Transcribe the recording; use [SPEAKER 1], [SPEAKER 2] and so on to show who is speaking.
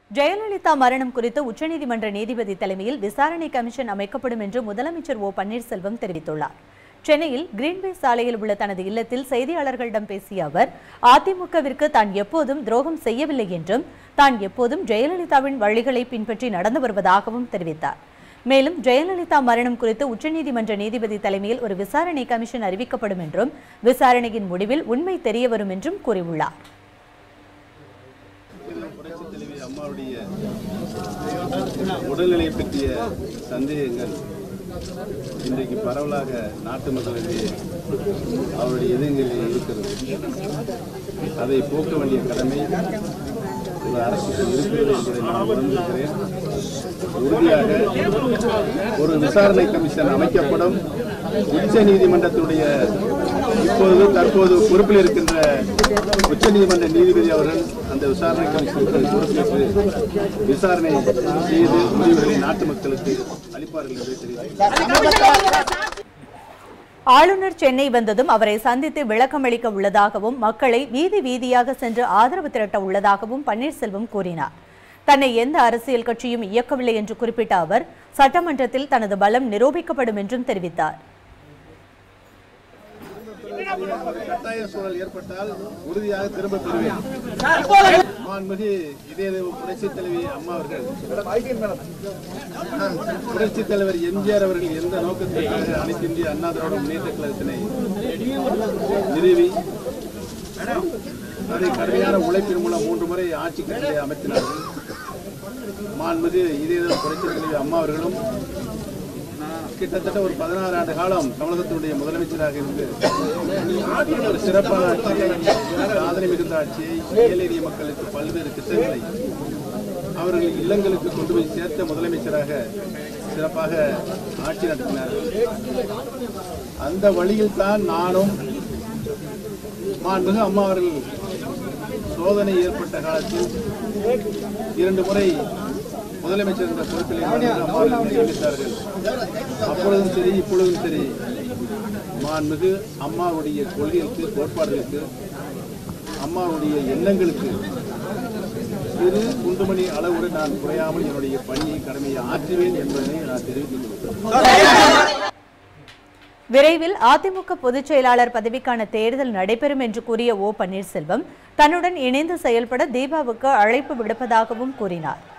[SPEAKER 1] ஜெயலலிதா மரணம் குறித்து உச்சநீதிமன்ற நீதிபதி தலைமையில் விசாரணை கமிஷன் அமைக்கப்படும் என்று முதலமைச்சர் ஓ பன்னீர்செல்வம் தெரிவித்துள்ளார் சென்னையில் கிரீன்வே சாலையில் உள்ள தனது இல்லத்தில் செய்தியாளர்களிடம் பேசிய அவர் அதிமுகவிற்கு தான் எப்போதும் துரோகம் செய்யவில்லை என்றும் தான் எப்போதும் ஜெயலலிதாவின் வழிகளை பின்பற்றி நடந்து வருவதாகவும் தெரிவித்தார் மேலும் ஜெயலலிதா மரணம் குறித்து உச்சநீதிமன்ற நீதிபதி தலைமையில் ஒரு விசாரணை கமிஷன் அறிவிக்கப்படும் என்றும் விசாரணையின் முடிவில் உண்மை தெரியவரும் என்றும் கூறியுள்ளார்
[SPEAKER 2] புரட்சித் தலைவி அம்மாவுடைய உடல்நிலை பற்றிய சந்தேகங்கள் இன்றைக்கு பரவலாக நாட்டு மக்களிடையே அவருடைய இதயங்களில் இருக்கிறது அதை போக்க வேண்டிய கடமை ஒரு அரசுக்கு இருக்கிறது என்பதை நான் உணர்ந்திருக்கிறேன் உறுதியாக ஒரு விசாரணை கமிஷன் அமைக்கப்படும் உச்ச நீதிமன்றத்துடைய இப்போது தற்போது பொறுப்பில் இருக்கின்ற உச்ச நீதிமன்ற நீதிபதி அவர்கள் அந்த விசாரணை கமிஷனுக்கு பொறுப்பேற்று விசாரணை செய்து முடிவுகளை நாட்டு மக்களுக்கு அளிப்பார்கள் என்று தெரிவித்தார்
[SPEAKER 1] ஆளுநர் சென்னை வந்ததும் அவரை சந்தித்து விளக்கமளிக்க உள்ளதாகவும் மக்களை வீதி வீதியாக சென்று ஆதரவு திரட்ட உள்ளதாகவும் பன்னீர்செல்வம் கூறினார் தன்னை எந்த அரசியல் கட்சியும் இயக்கவில்லை என்று குறிப்பிட்ட அவர் சட்டமன்றத்தில் தனது பலம் நிரூபிக்கப்படும் என்றும் தெரிவித்தார்
[SPEAKER 2] கட்டாய சூழல் ஏற்பட்டால் உறுதியாக திரும்ப பெறுவேன் மாண்புமிகு இதய புரட்சித் தலைவி அம்மா அவர்கள் புரட்சித் தலைவர் எம்ஜிஆர் அவர்கள் எந்த நோக்கத்திற்காக அனைத்து இந்திய அண்ணா திராவிட முன்னேற்ற கழகத்தினை நிறுவி அதை கடுமையான உழைப்பின் மூலம் மூன்று முறை ஆட்சி கட்டளை அமைத்தினார்கள் மாண்புமிகு இதய புரட்சித் தலைவி அம்மா அவர்களும் கிட்டத்தட்ட ஒரு பதினாறு ஆண்டு காலம் தமிழகத்தினுடைய முதலமைச்சராக இருந்து ஒரு சிறப்பான ஆட்சியை சாதனை மிகுந்த ஆட்சியை ஏழை எளிய மக்களுக்கு பல்வேறு திட்டங்களை அவர்கள் இல்லங்களுக்கு கொண்டு போய் சேர்த்த முதலமைச்சராக சிறப்பாக ஆட்சி நடத்தினார்கள் அந்த வழியில் தான் நானும் மாண்புமிகு அம்மா அவர்கள் சோதனை ஏற்பட்ட காலத்தில் இரண்டு முறை முதலமைச்சர் என்ற பொறுப்பில் மாண்புமிகு அம்மா அவர்கள் நியமித்தார்கள் அப்பொழுதும் சரி இப்பொழுதும் சரி மாண்புமிகு அம்மாவுடைய கொள்கைகளுக்கு கோட்பாடுகளுக்கு அம்மாவுடைய எண்ணங்களுக்கு சிறு குண்டுமணி அளவுடன் நான் குறையாமல் என்னுடைய பணியை கடமையை ஆற்றுவேன் என்பதனை நான் தெரிவித்துக் கொள்கிறேன்
[SPEAKER 1] விரைவில் அதிமுக பொதுச் செயலாளர் பதவிக்கான தேர்தல் நடைபெறும் என்று கூறிய ஓ பன்னீர்செல்வம் தன்னுடன் இணைந்து செயல்பட தீபாவுக்கு அழைப்பு விடுப்பதாகவும் கூறினார்